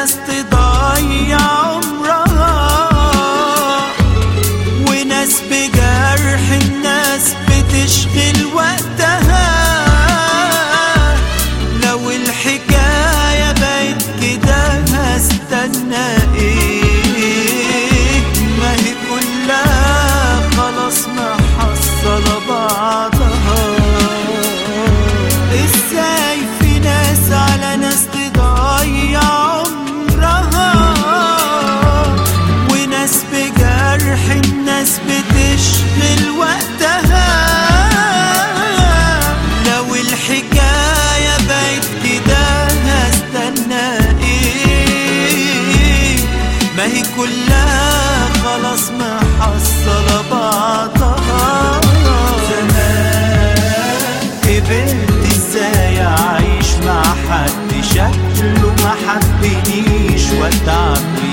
ناس تضيع عمرها وناس بجرح الناس بتشغل وقتها لو الحكاية بقت كده هستنى ايه ما هي كلها خلاص محصلة بعضها ازاي في ناس على ناس تضيع عمرها وناس بجرح الناس بتشغل وقتها لو الحكاية بقت كده هستنى ايه ما هي كلها خلاص محصلة بعضها زمان قبلت ازاي اعيش مع حد شكله ما حبنيش وتعبني